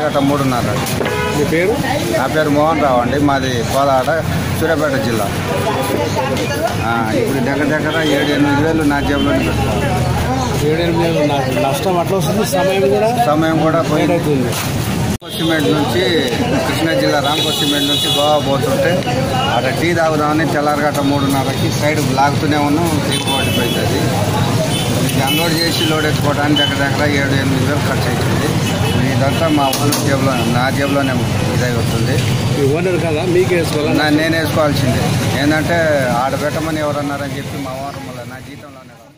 తెల్లారగట్ట మూడున్నర మీ పేరు నా పేరు మోహన్ రావు అండి మాది కోలాడ సూర్యాపేట జిల్లా ఆ, ఇప్పుడు దగ్గర దగ్గర ఏడు ఎనిమిది వేలు నా జేబులోనే పెట్టుకోవాలి ఏడెనిమిది వేలు నాకు నష్టం అట్లా వస్తుంది సమయం కూడా సమయం కూడా పోయింది అవుతుంది సిమెంట్ నుంచి కృష్ణా జిల్లా రాంకో సిమెంట్ నుంచి గోవా పోతుంటే అక్కడ టీ తాగుదామని తెల్లారగట్ట మూడున్నరకి సైడ్ లాగుతూనే ఉన్నాం దిగుబడిపోయింది అది ఇది అన్లోడ్ చేసి లోడ్ ఎత్తుకోవడానికి దగ్గర దగ్గర ఏడు ఎనిమిది వేలు ఖర్చు అవుతుంది ఇదంతా మా ఊళ్ళో జేబులో నా జేబులోనే ఇదై వస్తుంది మీ ఓనర్ కదా మీకే వేసుకోవాలా నా నేను వేసుకోవాల్సిందే ఏంటంటే ఆడ పెట్టమని ఎవరన్నారని చెప్పి మా వారం వల్ల నా జీతంలోనే రాదు.